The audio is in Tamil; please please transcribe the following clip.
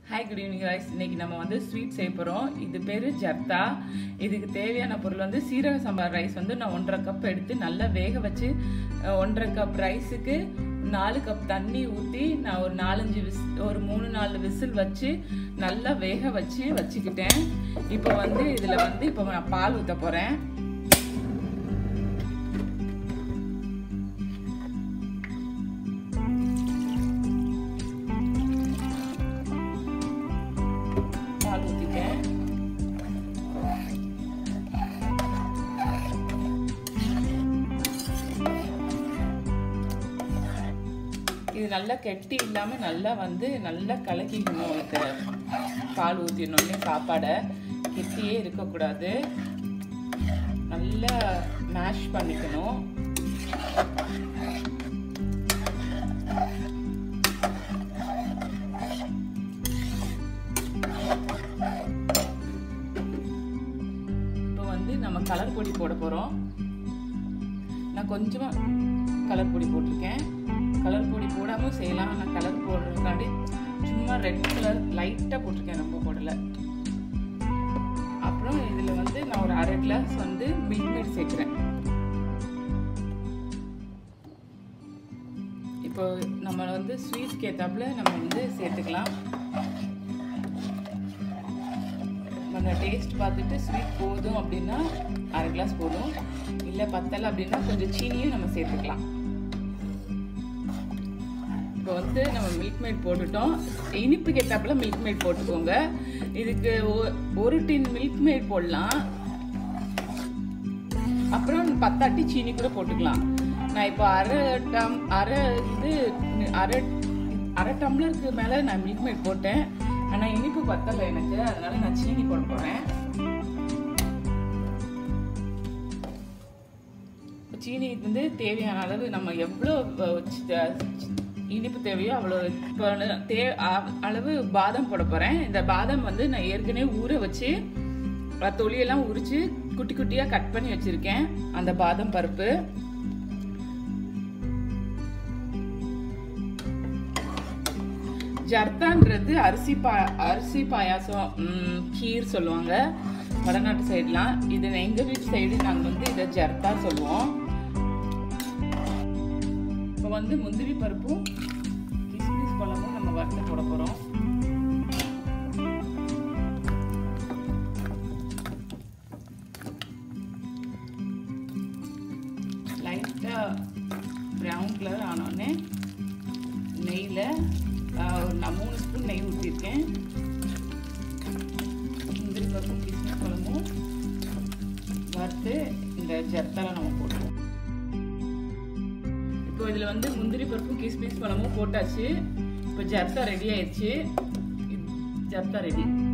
ஹாய் குட் ஈவினிங் ரைஸ் இன்னைக்கு நம்ம வந்து ஸ்வீட் செய்ய போகிறோம் இது பேர் ஜர்தா இதுக்கு தேவையான பொருள் வந்து சீரக சாம்பார் ரைஸ் வந்து நான் ஒன்றரை கப் எடுத்து நல்லா வேக வச்சு அஹ், ஒன்றரை கப் ரைஸுக்கு நாலு கப் தண்ணி ஊற்றி நான் ஒரு நாலஞ்சு விஸ் ஒரு மூணு நாலு விசில் வச்சு நல்லா வேக வச்சு வச்சுக்கிட்டேன் இப்போ வந்து இதில் வந்து இப்போ நான் பால் ஊற்ற போகிறேன் பால் ஊற்றிட்டேன் இது நல்லா கெட்டி இல்லாமல் நல்லா வந்து நல்லா கலக்கிக்கணும் இதுக்கு பால் ஊற்றினோடனே சாப்பாடை கெட்டியே இருக்கக்கூடாது நல்லா மேஷ் பண்ணிக்கணும் இப்போ வந்து நம்ம கலர் பொடி போட போகிறோம் நான் கொஞ்சமாக கலர் பொடி போட்டிருக்கேன் கலர் பொடி போடாமல் செய்யலாம் ஆனால் கலர் போடுறதுக்காண்டி சும்மா ரெட் கலர் லைட்டாக போட்டிருக்கேன் ரொம்ப போடலை அப்புறம் இதில் வந்து நான் ஒரு அரை கிளாஸ் வந்து மில்க் மேட் சேர்க்குறேன் இப்போ நம்ம வந்து ஸ்வீட்க்கு ஏற்றாப்புல நம்ம வந்து சேர்த்துக்கலாம் நம்ம டேஸ்ட் பார்த்துட்டு ஸ்வீட் போதும் அப்படின்னா அரை கிளாஸ் போதும் இல்லை பத்தலை அப்படின்னா கொஞ்சம் சீனியும் நம்ம சேர்த்துக்கலாம் இப்போ வந்து நம்ம மில்க் மேட் போட்டுட்டோம் இனிப்புக்கு ஏற்றாப்புல மில்க் மேட் போட்டுக்கோங்க இதுக்கு ஒ- ஒரு டின் மில்க் மேட் போடலாம் அப்புறம் பத்தாட்டி சீனி கூட போட்டுக்கலாம் நான் இப்போ அரை டம் அரை இது அரை அரை டம்ளருக்கு மேலே நான் மில்க் மேட் போட்டேன் ஆனால் இனிப்பு பத்தலை எனக்கு அதனால நான் சீனி போட போகிறேன் சீனி வந்து தேவையான அளவு நம்ம எவ்வளோ அஹ், சி- இனிப்பு தேவையோ அவ்வளோ இப்போ நான் தே அ- அளவு பாதாம் போட போகிறேன் இந்த பாதாம் வந்து நான் ஏற்கனவே ஊற வச்சு அஹ், தொலியெல்லாம் உரிச்சு குட்டி குட்டியாக கட் பண்ணி வச்சுருக்கேன் அந்த பாதாம் பருப்பு ஜர்தான்றது அரிசி பா அரிசி பாயாசம் ம், கீர் சொல்லுவாங்க வடநாட்டு சைடுலாம் இது எங்கள் வீட்டு சைடு நாங்கள் வந்து இதை ஜர்தா சொல்லுவோம் இப்போ வந்து முந்திரி பருப்பும் கிஸ்மிஸ் பழமும் நம்ம வறுத்து போட போகிறோம் லைட்டாக ப்ரௌன் கலர் ஆனோடனே நெய்யில் ஒரு நான் மூணு ஸ்பூன் நெய் ஊற்றிருக்கேன் முந்திரி பருப்பும் கிஸ்மிஸ் பழமும் வறுத்து இந்த ஜர்த்தால நம்ம போட்டுருவோம் இப்போ இதில் வந்து முந்திரி பருப்பும் கிஸ்மிஸ் பழமும் போட்டாச்சு இப்போ ஜர்த்தா ரெடி ஆயிடுச்சு இது ஜர்த்தா ரெடி